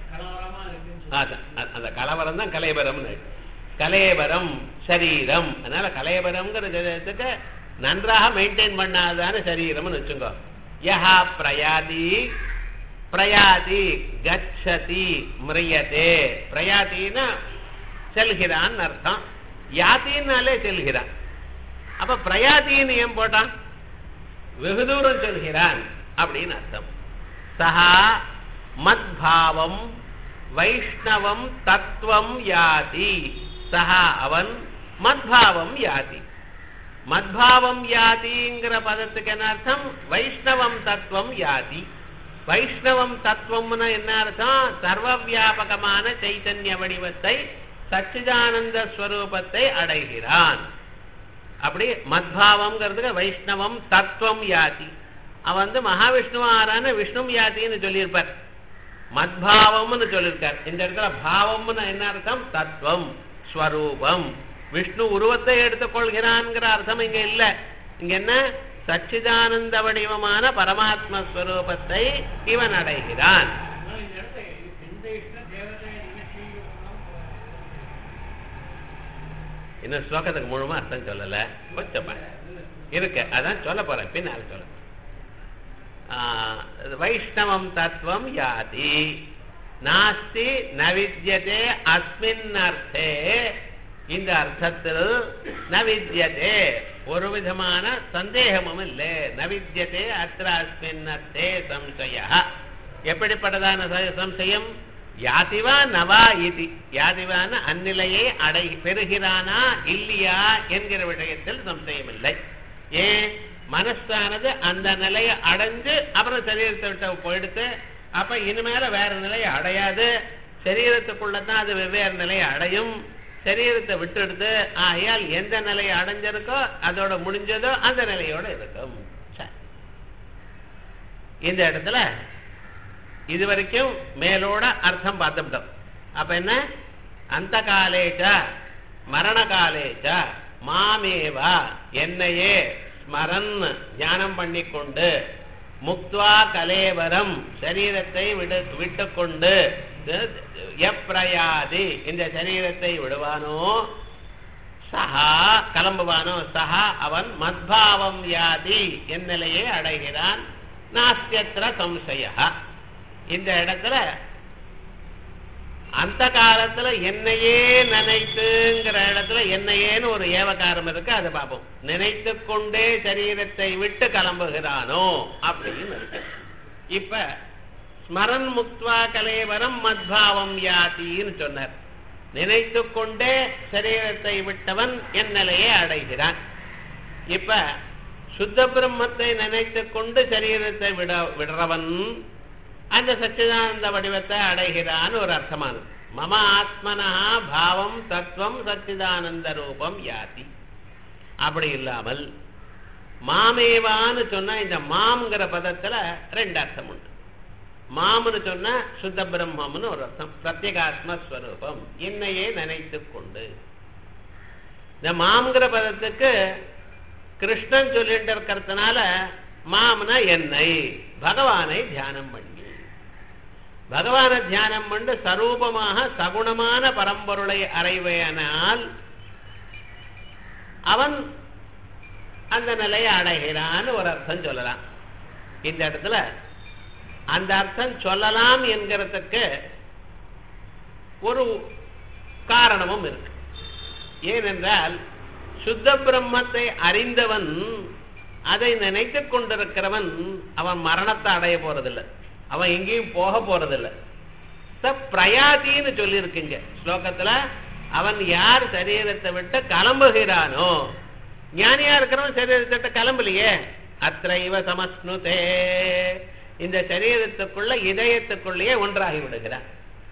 அதான் அந்த கலவரம் தான் கலையபரம்னு கலேபரம் சரீரம் அதனால கலேபரம்ங்கிற சரீரத்துக்கு நன்றாக மெயின்டைன் பண்ணாதான சரீரம்னு வச்சுக்கோ யஹா பிரயாதி பிரயாதி கச்சதி மிரியதே பிரயாத்தின்னா செல்கிறான் அர்த்தம் யாத்தின்னாலே செல்கிறான் அப்ப பிரயாத்தின்னு ஏன் போட்டான் வெகு தூரம் செல்கிறான் அப்படின்னு அர்த்தம் சஹா மத்பாவம் வைஷ்ணவம் தத்துவம் யாதி சஹா அவன் மத்பாவம் யாதி மத்பாவம் யாதிங்கிற பதத்துக்கு என்ன அர்த்தம் வைஷ்ணவம் தத்துவம் யாதி வைஷ்ணவம் தத்துவம்னு என்ன அர்த்தம் சர்வ வியாபகமான சைத்தன்ய வடிவத்தை சச்சிதானந்த ஸ்வரூபத்தை அடைகிறான் அப்படி மத்பாவம்ங்கிறதுக்கு வைஷ்ணவம் தத்துவம் யாதி அவன் வந்து மகாவிஷ்ணுவா ஆறான விஷ்ணு யாத்தின்னு சொல்லியிருப்பார் மத்பாவம்னு சொல்லியிருக்கார் இந்த இடத்துல பாவம்னு என்ன அர்த்தம் தத்துவம் ஸ்வரூபம் விஷ்ணு உருவத்தை எடுத்துக்கொள்கிறான்ங்கிற அர்த்தம் இங்க இல்ல இங்க என்ன சச்சிதானந்த வடிவமான பரமாத்ம ஸ்வரூபத்தை இவன் அடைகிறான் இன்னும் ஸ்லோகத்துக்கு முழுமா அர்த்தம் சொல்லல கொஞ்சம் பாரு. இருக்கு அதான் சொல்ல போறேன் பின்னால் சொல்ல போறேன். ஆஹ், வைஷ்ணவம் தத்துவம் யாதி நாஸ்தி நவித்யதே அஸ்மின் அர்த்தே இந்த அர்த்தத்தில் நவித்யதே ஒரு விதமான சந்தேகமும் இல்லை நவித்யதே அத்திர அஸ்மின் அர்த்தே சம்சய எப்படிப்பட்டதான ச- சம்சயம் யாதிவா நவா இது யாதிவான அந்நிலையை அடை பெறுகிறானா இல்லையா என்கிற விஷயத்தில் சம்சயம் இல்லை ஏன் மனசானது அந்த நிலையை அடைஞ்சு அப்புறம் சரீரத்தை விட்டு போயிடுத்து அப்ப இனிமேல வேற நிலையை அடையாது சரீரத்துக்குள்ளதான் அது வெவ்வேறு நிலையை அடையும் சரீரத்தை விட்டுடுது ஆகையால் எந்த நிலையை அடைஞ்சிருக்கோ அதோட முடிஞ்சதோ அந்த நிலையோட இருக்கும் சரி. இந்த இடத்துல இது வரைக்கும் மேலோட அர்த்தம் பார்த்துட்டோம் அப்ப என்ன அந்த காலேச்ச மரண காலேச்ச மாமேவா என்னையே ஸ்மரன் ஞானம் பண்ணிக்கொண்டு முக்துவா கலேவரம் சரீரத்தை விடு விட்டுக்கொண்டு எப்ரயாதி இந்த சரீரத்தை விடுவானோ சஹா கிளம்புவானோ சஹா அவன் மத்பாவம் யாதி என் நிலையை அடைகிறான் நாஸ்தியத்திர சம்சய இந்த இடத்துல அந்த காலத்துல என்னையே நினைத்துங்கிற இடத்துல என்னையேன்னு ஒரு ஏவகாரம் இருக்கு அதை பார்ப்போம் நினைத்து கொண்டே சரீரத்தை விட்டு கிளம்புகிறானோ அப்படின்னு இருக்கு இப்ப ஸ்மரன் முக்துவா கலேவரம் மத்பாவம் யாத்தின்னு சொன்னார் நினைத்து கொண்டே சரீரத்தை விட்டவன் என் நிலையை அடைகிறான் இப்ப சுத்த பிரம்மத்தை நினைத்து கொண்டு சரீரத்தை விட விடுறவன் அந்த சச்சிதானந்த வடிவத்தை அடைகிறான் ஒரு அர்த்தமானது மம ஆத்மனா பாவம் தத்துவம் சச்சிதானந்த ரூபம் யாதி அப்படி இல்லாமல் மாமேவான்னு சொன்னா இந்த மாம்ங்கிற பதத்துல ரெண்டு அர்த்தம் உண்டு மாம்னு சொன்னா சுத்த பிரம்மம்னு ஒரு அர்த்தம் பிரத்யேகாத்ம ஸ்வரூபம் என்னையே நினைத்து கொண்டு இந்த மாம்ங்கிற பதத்துக்கு கிருஷ்ணன் சொல்லிட்டு இருக்கிறதுனால மாம்னா என்னை பகவானை தியானம் பண்ணி பகவானை தியானம் பண்ணி சரூபமாக சகுணமான பரம்பொருளை அறைவையானால் அவன் அந்த நிலையை அடைகிறான்னு ஒரு அர்த்தம் சொல்லலாம் இந்த இடத்துல அந்த அர்த்தம் சொல்லலாம் என்கிறதுக்கு ஒரு காரணமும் இருக்கு ஏனென்றால் சுத்த பிரம்மத்தை அறிந்தவன் அதை நினைத்துக் கொண்டிருக்கிறவன் அவன் மரணத்தை அடைய போறதில்லை அவன் எங்கேயும் போக போறதில்லை ச பிரயாதின்னு சொல்லியிருக்குங்க ஸ்லோகத்துல அவன் யார் சரீரத்தை விட்டு கிளம்புகிறானோ ஞானியா இருக்கிறவன் சரீரத்தை விட்டு கிளம்பலையே அத்தைவ சமஸ்னுதே இந்த சரீரத்துக்குள்ள இதயத்துக்குள்ளேயே ஒன்றாகி விடுகிறான்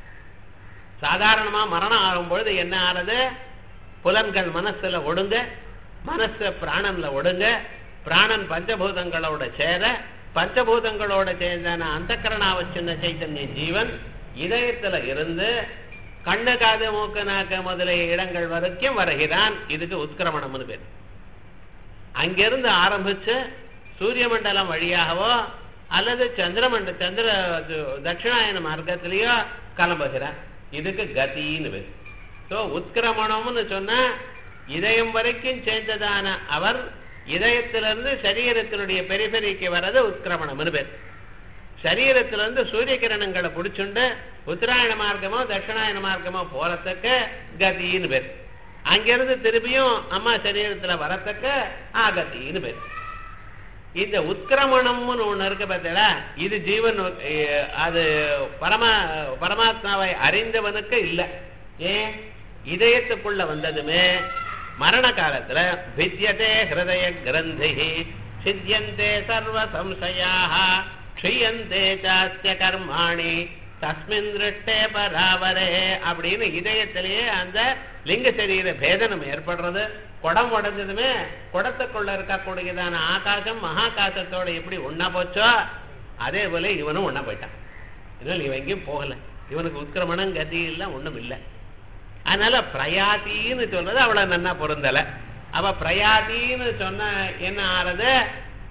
சாதாரணமா மரணம் ஆகும் பொழுது என்ன ஆறது புலன்கள் மனசுல ஒடுங்க மனசு பிராணன்ல ஒடுங்க பிராணன் பஞ்சபூதங்களோட சேர பஞ்சபூதங்களோட சேர்ந்தான அந்த கரணாவச்சின்ன சைத்தன்ய ஜீவன் இதயத்துல இருந்து கண்ணு காது மூக்கு நாக்கு முதலிய இடங்கள் வரைக்கும் வருகிறான் இதுக்கு உத்கிரமணம்னு பேர் அங்கிருந்து ஆரம்பிச்சு சூரிய மண்டலம் வழியாகவோ அல்லது சந்திரமண்ட சந்திர தட்சிணாயன மார்க்கத்திலேயோ கிளம்புகிறான் இதுக்கு கதின்னு பேர் ஸோ உத்கிரமணம்னு சொன்னா இதயம் வரைக்கும் சேர்ந்ததான அவர் இதயத்திலிருந்து சரீரத்தினுடைய பெரிபெரிக்கு வர்றது உத்கிரமணம்னு பேர் சரீரத்திலிருந்து சூரிய கிரணங்களை பிடிச்சுண்டு உத்தராயண மார்க்கமோ தட்சிணாயன மார்க்கமோ போறதுக்கு கதின்னு பேர் அங்கிருந்து திருப்பியும் அம்மா சரீரத்துல வரத்துக்கு ஆகத்தின்னு பேர் இந்த உத்கிரமணம்னு ஒண்ணு இருக்கு பார்த்தீங்களா இது ஜீவன் அஹ், அது பரமா பரமாத்மாவை அறிந்தவனுக்கு இல்லை ஏன் இதயத்துக்குள்ள வந்ததுமே மரண காலத்துல வித்யதே ஹிருதய கிரந்தி சித்தியந்தே சர்வ சம்சயாக க்ஷியந்தே சாஸ்திய கர்மாணி தஸ்மின் திருஷ்டே பராவரே அப்படின்னு இதயத்திலேயே அந்த லிங்க சரீர பேதனம் ஏற்படுறது குடம் உடைஞ்சதுமே குடத்துக்குள்ள இருக்கக்கூடியதான ஆகாசம் மகாகாசத்தோட எப்படி ஒண்ணா போச்சோ அதே போல இவனும் ஒண்ணா போயிட்டான் இதனால இவன் எங்கேயும் போகல இவனுக்கு உத்கிரமணம் கதி எல்லாம் ஒண்ணும் இல்லை அதனால பிரயாதின்னு சொல்றது அவ்வளவு நன்னா பொருந்தல அவ பிரயாதின்னு சொன்ன என்ன ஆறது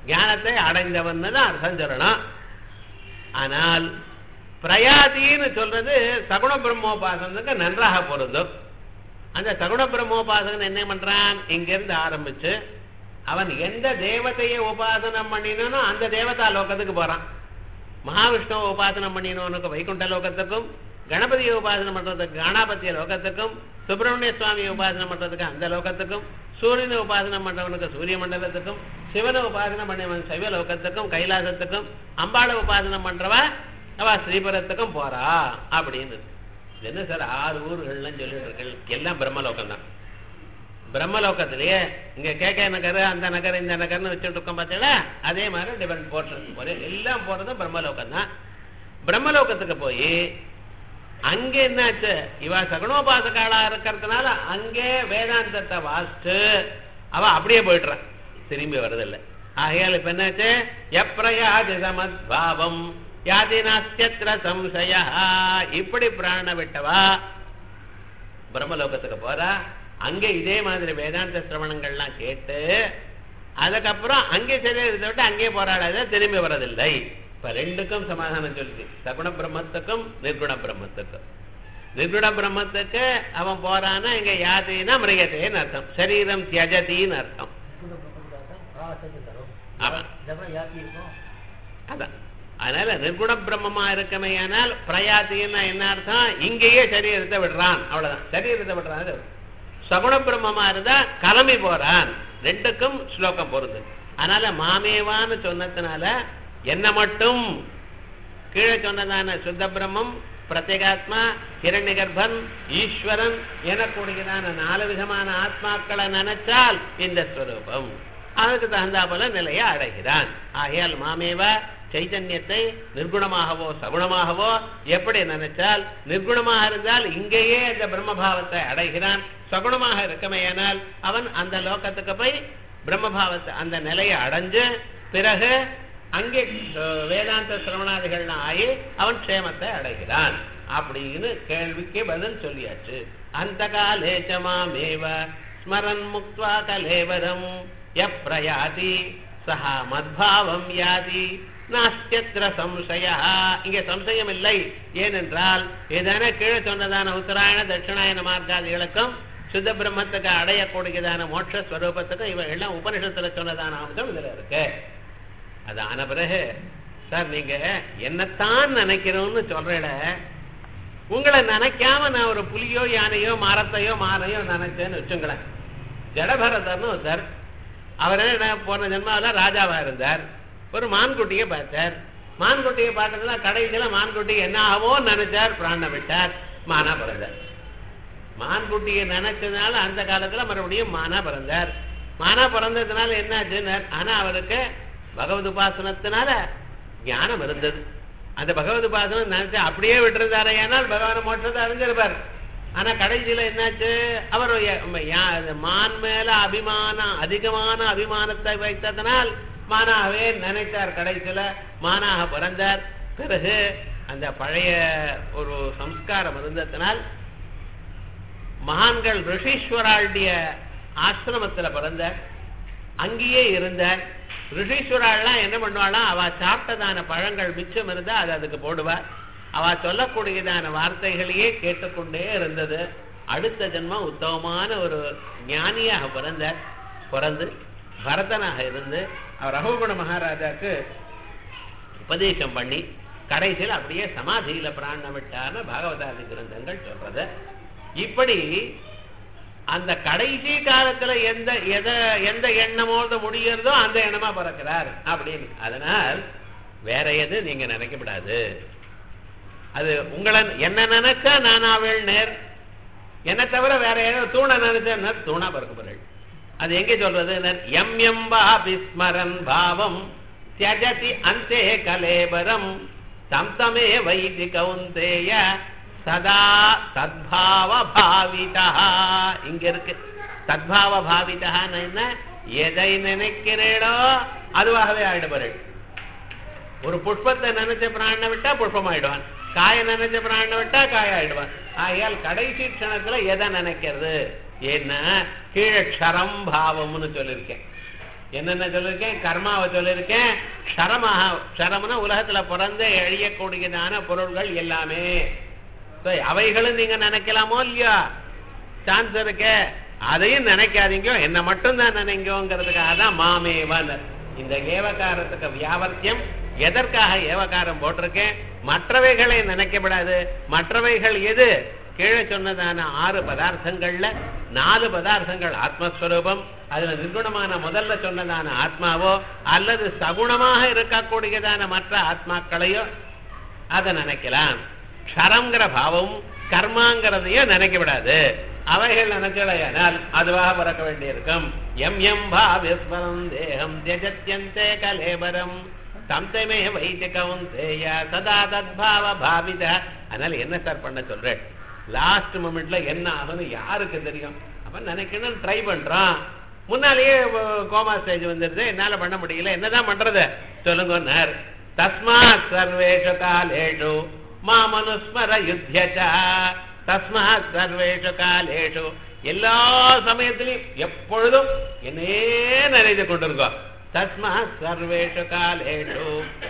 ஞானத்தை அடைந்தவன் தான் அர்த்தம் சொல்லணும் ஆனால் பிரயாதின்னு சொல்றது சகுண பிரம்மோபாசனத்துக்கு நன்றாக பொருந்தும் அந்த சகுண பிரம்மோபாசகன் என்ன பண்றான் இங்கிருந்து ஆரம்பிச்சு அவன் எந்த தேவதையை உபாசனம் பண்ணினோ அந்த தேவதா லோகத்துக்கு போறான் மகாவிஷ்ணுவை உபாசனம் பண்ணினவனுக்கு வைகுண்ட லோகத்துக்கும் கணபதியை உபாசனம் பண்றதுக்கு கணபதிய லோகத்துக்கும் சுப்பிரமணிய சுவாமியை உபாசனம் பண்றதுக்கு அந்த லோகத்துக்கும் சூரியனை உபாசனம் பண்றவனுக்கு சூரிய மண்டலத்துக்கும் சிவனை உபாசனம் பண்ணவன் சைவ லோகத்துக்கும் கைலாசத்துக்கும் அம்பாளை உபாசனம் பண்றவ அவ ஸ்ரீபுரத்துக்கும் போறா அப்படின்னு இது என்ன சார் ஆறு ஊர்கள்லாம் சொல்லிட்டு இருக்கு எல்லாம் பிரம்மலோகம் தான் பிரம்மலோகத்திலேயே இங்க கேகே நகர் அந்த நகர் இந்த நகர்னு வச்சுட்டு இருக்கோம் பார்த்தீங்களா அதே மாதிரி டிஃபரெண்ட் போர்ஷன் ஒரே எல்லாம் போறதும் பிரம்மலோகம் தான் பிரம்மலோகத்துக்கு போய் அங்க என்னாச்சு இவ சகுனோபாசகாலா இருக்கிறதுனால அங்கே வேதாந்தத்தை வாசிச்சு அவ அப்படியே போயிடுறான் திரும்பி வர்றதில்லை ஆகையால் இப்ப என்னாச்சு எப்ரயாதி சமத்பாவம் யாதி நாஸ்தியத்திர சம்சய இப்படி பிராண விட்டவா பிரம்மலோகத்துக்கு போறா அங்க இதே மாதிரி வேதாந்த சிரவணங்கள்லாம் கேட்டு அதுக்கப்புறம் அங்கே சரியா இருந்த விட்டு அங்கேயே போராடாத திரும்பி வரதில்லை இப்ப ரெண்டுக்கும் சமாதானம் சொல்லுது சகுண பிரம்மத்துக்கும் நிர்குண பிரம்மத்துக்கும் நிர்குண பிரம்மத்துக்கு அவன் போறான்னா இங்க யாத்தினா மிருகத்தேன்னு அர்த்தம் சரீரம் தியஜதின்னு அர்த்தம் அவன் அதான் அதனால நிர்குண பிரம்மமா இருக்கமையானால் பிரயாத்தின்னா என்ன அர்த்தம் இங்கேயே சரீரத்தை விடுறான் அவ்வளவுதான் சரீரத்தை விடுறான் சகுண பிரம்மமா இருந்தா கிளம்பி போறான் ரெண்டுக்கும் ஸ்லோகம் பொருது அதனால மாமேவான்னு சொன்னதுனால என்ன மட்டும் கீழே சொன்னதான சுத்த பிரம்மம் பிரத்யேகாத்மா ஹிரண்ய கர்ப்பன் ஈஸ்வரன் எனக்கூடியதான நாலு விதமான ஆத்மாக்களை நினைச்சால் இந்த ஸ்வரூபம் அதுக்கு தகுந்தா போல நிலையை அடைகிறான் ஆகையால் மாமேவா சைதன்யத்தை நிர்குணமாகவோ சகுணமாகவோ எப்படி நினைச்சால் நிர்குணமாக இருந்தால் இங்கேயே அந்த பிரம்மபாவத்தை அடைகிறான் சகுணமாக இருக்கமையானால் அவன் அந்த லோகத்துக்கு போய் பிரம்மபாவத்தை அந்த நிலையை அடைஞ்சு பிறகு அங்கே அஹ், வேதாந்த சிரவணாதிகள்லாம் ஆகி அவன் க்ஷேமத்தை அடைகிறான் அப்படின்னு கேள்விக்கு பதில் சொல்லியாச்சு அந்த காலேச்சமாமேவ ஸ்மரன் முக்வா கலேவரம் எப்ரயாதி சஹா மத்பாவம் யாதி நாஸ்தியத்திர சம்சய இங்க சம்சயம் இல்லை ஏனென்றால் ஏதான கீழே சொன்னதான உத்தராயண தட்சிணாயன மார்க்காதிகளுக்கும் சுத்த பிரம்மத்துக்கு அடையக்கூடியதான மோட்ச ஸ்வரூபத்துக்கும் இவ எல்லாம் உபனிஷத்துல சொன்னதான அம்சம் இதுல இருக்கு அது ஆன பிறகு சார் நீங்க என்னத்தான் நினைக்கிறோம்னு சொல்றேட உங்களை நினைக்காம நான் ஒரு புலியோ யானையோ மரத்தையோ மானையோ நினைச்சேன்னு வச்சுங்களேன் ஜடபரதர்னு ஒருத்தர் அவர் என்ன போன ஜென்மாவில் ராஜாவா இருந்தார் ஒரு மான்குட்டியை பார்த்தார் மான்குட்டியை பார்த்ததுல கடைசியில மான்குட்டி என்ன ஆகவோ நினைச்சார் பிராண விட்டார் மானா பிறந்தார் மான்குட்டியை நினைச்சதுனால அந்த காலத்துல மறுபடியும் மானா பிறந்தார் மானா பிறந்ததுனால என்னாச்சுன்னு ஆனா அவருக்கு பகவத் உபாசனத்தினால ஞானம் இருந்தது அந்த பகவத் உபாசனம் நினைச்சு அப்படியே விட்டுருந்தாரு ஏனால் பகவான மோட்சத்தை அறிஞ்சிருப்பார் ஆனா கடைசியில என்னாச்சு அவர் ய- யா- அது மான் மேல அபிமானம் அதிகமான அபிமானத்தை வைத்ததனால் மானாகவே நினைத்தார் கடைசியில மானாக பிறந்தார் பிறகு அந்த பழைய ஒரு சம்ஸ்காரம் இருந்ததனால் மகான்கள் ரிஷீஸ்வராளுடைய ஆசிரமத்துல பிறந்தார் அங்கேயே இருந்தார் ரிஷீஸ்வராள்லாம் என்ன பண்ணுவாளாம் அவ சாப்பிட்டதான பழங்கள் மிச்சம் இருந்தா அது அதுக்கு போடுவார் அவ சொல்லக்கூடியதான வார்த்தைகளையே கேட்டுக்கொண்டே இருந்தது அடுத்த ஜென்மம் உத்தமமான ஒரு ஞானியாக பிறந்தார் பிறந்து பரதனாக இருந்து அவர் ரகுகுண மகாராஜாக்கு உபதேசம் பண்ணி கடைசியில் அப்படியே சமாதியில பிராணம் விட்டார்னு பாகவதாதி கிரந்தங்கள் சொல்றது இப்படி அந்த கடைசி காலத்துல எந்த எதை எந்த எண்ணமோடு முடிகிறதோ அந்த எண்ணமா பிறக்கிறார் அப்படின்னு அதனால் வேற எது நீங்க நினைக்கப்படாது அது உங்களை என்ன நினைச்சா நானாவேள் நேர் என்ன தவிர வேற ஏதோ தூண நினைச்சா தூணா பிறக்கப்படுறேன் அது எங்கே சொல்றது எம் எம் வா விஸ்மரன் பாவம் தியஜதி அந்தே கலேபரம் தம் தமே வைதி கவுந்தேய சதா தத்பாவ பாவிதா இங்க இருக்கு தத்பாவ பாவிதான்னு என்ன எதை நினைக்கிறீடோ அதுவாகவே ஆயிடுவார்கள் ஒரு புஷ்பத்தை நினைச்ச பிராண விட்டா புஷ்பம் ஆயிடுவான் காய நினைச்ச பிராண விட்டா காய ஆயிடுவான் ஆகையால் கடைசி க்ஷணத்துல எதை நினைக்கிறது ஏன்னா கீழே க்ஷரம் பாவம்னு சொல்லியிருக்கேன் என்னென்ன சொல்லியிருக்கேன் கர்மாவை சொல்லியிருக்கேன் க்ஷரமாக க்ஷரம்னா உலகத்துல பிறந்து எழியக்கூடியதான பொருள்கள் எல்லாமே So, அவைகளும் நீங்க நினைக்கலாமோ இல்லையா சான்ஸ் இருக்கே அதையும் நினைக்காதீங்க என்ன மட்டும் தான் நினைங்கோங்கிறதுக்காக தான் மாமேவன் இந்த ஏவகாரத்துக்கு வியாபர்த்தியம் எதற்காக ஏவகாரம் போட்டிருக்கேன் மற்றவைகளை நினைக்கப்படாது மற்றவைகள் எது கீழே சொன்னதான ஆறு பதார்த்தங்கள்ல நாலு பதார்த்தங்கள் ஆத்மஸ்வரூபம் அதுல நிர்குணமான முதல்ல சொன்னதான ஆத்மாவோ அல்லது சகுணமாக இருக்கக்கூடியதான மற்ற ஆத்மாக்களையோ அதை நினைக்கலாம் க்ஷரங்கிற பாவம் கர்மாங்கிறதையும் நினைக்க விடாது அவைகள் நினைச்சடையானால் அதுவாக பிறக்க வேண்டியிருக்கும் எம் எம் பாவிஸ்மரம் தேகம் தியஜத்யந்தே கலேபரம் தம்தமே வைத்து கவுந்தேய சதா தத்பாவ பாவித அதனால என்ன சார் பண்ண சொல்றேன் லாஸ்ட் மொமெண்ட்ல என்ன ஆகும்னு யாருக்கு தெரியும் அப்ப நினைக்கணும் ட்ரை பண்றான் முன்னாலேயே கோமா ஸ்டேஜ் வந்துருது என்னால பண்ண முடியல என்னதான் பண்றது சொல்லுங்க தஸ்மாத் சர்வேஷு காலேஷு மாமனுஸ்மர யுத்தியச்ச தஸ்மாத் சர்வேஷு காலேஷு எல்லா சமயத்திலையும் எப்பொழுதும் என்னையே நினைத்து கொண்டிருக்கோம் தஸ்மாத் சர்வேஷு காலேஷு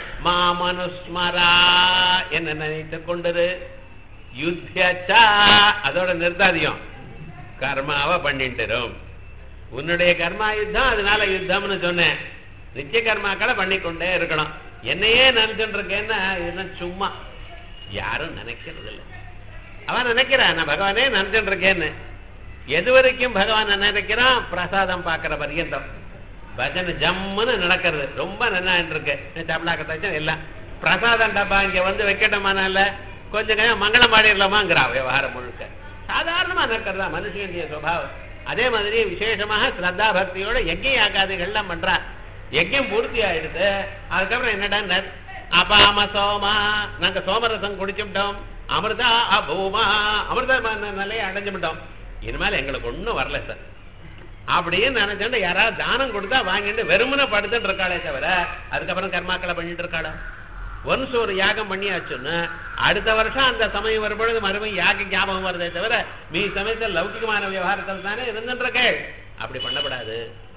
மாமனுஸ்மரா என்ன நினைத்து கொண்டிரு யுத்தியச்சா அதோட நிர்தாரியம் கர்மாவை பண்ணிட்டுரும் உன்னுடைய கர்மா யுத்தம் அதனால யுத்தம்னு சொன்னேன் நித்திய கர்மாக்களை பண்ணிக்கொண்டே இருக்கணும் என்னையே நினைச்சுட்டு இருக்கேன்னா இதெல்லாம் சும்மா யாரும் நினைக்கிறது இல்லை அவன் நினைக்கிறான் நான் பகவானே நினைச்சுட்டு இருக்கேன்னு எது வரைக்கும் பகவான் நினைக்கிறான் பிரசாதம் பார்க்கிற பரியந்தம் பஜனை ஜம்முன்னு நடக்கிறது ரொம்ப நல்லா இருக்கு தமிழாக்கத்தாச்சும் எல்லாம் பிரசாதம் டப்பா இங்க வந்து வைக்கட்டுமானால கொஞ்சம் கொஞ்சம் மங்களம் பாடிடலாமாங்கிறா விவகாரம் முழுக்க சாதாரணமா நடக்கிறதா மனுஷனுடைய சுபாவம் அதே மாதிரி விசேஷமாக ஸ்ரத்தா பக்தியோட யஜ்ய யாகாதிகள்லாம் பண்றா யஜ்யம் பூர்த்தி ஆயிடுது அதுக்கப்புறம் என்னடா அபாம சோமா நாங்க சோமரசம் குடிச்சுட்டோம் அமிர்தா அபூமா அமிர்த நிலையை அடைஞ்சுட்டோம் இனிமேல் எங்களுக்கு ஒண்ணும் வரல சார் அப்படின்னு நினைச்சுட்டு யாராவது தானம் கொடுத்தா வாங்கிட்டு வெறுமனை படுத்துட்டு இருக்காளே தவிர அதுக்கப்புறம் கர்மாக்களை பண்ணிட்டு இருக்காளா ஒன்ஸ் ஒரு யாகம் பண்ணியாச்சுன்னு அடுத்த வருஷம் அந்த சமயம் வரும்பொழுது மறுபடியும் யாக ஞாபகம் வருதே தவிர மீ சமயத்தில் லௌகிகமான விவகாரத்தில் தானே இருந்துருக்கேள் அப்படி பண்ணப்படாது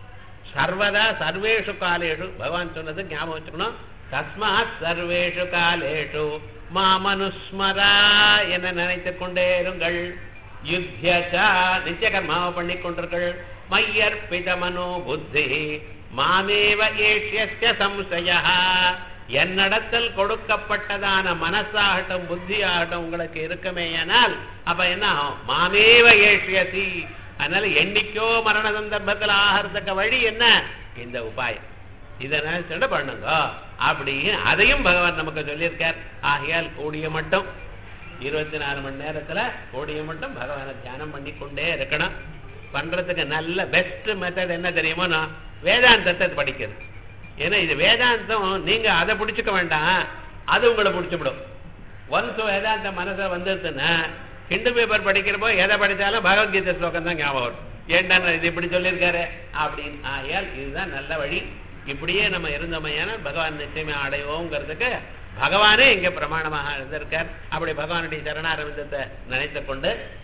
சர்வதா சர்வேஷு காலேஷு பகவான் சொன்னது ஞாபகம் வச்சுக்கணும் தஸ்மாத் சர்வேஷு காலேஷு மாமனுஸ்மரா என நினைத்துக் கொண்டே இருங்கள் யுத்தியச்சா நித்திய கர்மாவை பண்ணி கொண்டிருக்கள் மையர்பித மனோ புத்தி மாமேவ ஏஷ்யஸ்ய சம்சய என்னிடத்தில் கொடுக்கப்பட்டதான மனசாகட்டும் புத்தியாகட்டும் உங்களுக்கு இருக்குமேயானால் அப்ப என்ன ஆகும் மாமேவ ஏஷ்யசி அதனால என்னைக்கோ மரண சந்தர்ப்பத்தில் ஆகிறதுக்கு வழி என்ன இந்த உபாயம் இதை நினைச்சுட்டு பண்ணுங்க அப்படின்னு அதையும் பகவான் நமக்கு சொல்லியிருக்கார் ஆகையால் கூடிய மட்டும் இருபத்தி நாலு மணி நேரத்துல கூடிய மட்டும் பகவானை தியானம் பண்ணி கொண்டே இருக்கணும் பண்றதுக்கு நல்ல பெஸ்ட் மெத்தட் என்ன தெரியுமோ நான் வேதாந்தத்தை படிக்கிறது ஏன்னா இது வேதாந்தம் நீங்க அதை பிடிச்சுக்க வேண்டாம் அது உங்களை பிடிச்சுவிடும் ஒன்ஸ் வேதாந்த மனசுல வந்துருச்சுன்னா ஹிண்டு பேப்பர் படிக்கிறப்போ எதை படித்தாலும் பகவத்கீதை ஸ்லோகம் தான் ஞாபகம் வரும் ஏன்டா இது இப்படி சொல்லியிருக்காரு அப்படின்னு ஆயால் இதுதான் நல்ல வழி இப்படியே நம்ம இருந்தோமையான பகவான் நிச்சயமே அடைவோங்கிறதுக்கு பகவானே இங்க பிரமாணமாக இருந்திருக்கார் அப்படி பகவானுடைய சரணாரவிந்தத்தை நினைத்துக் கொண்டு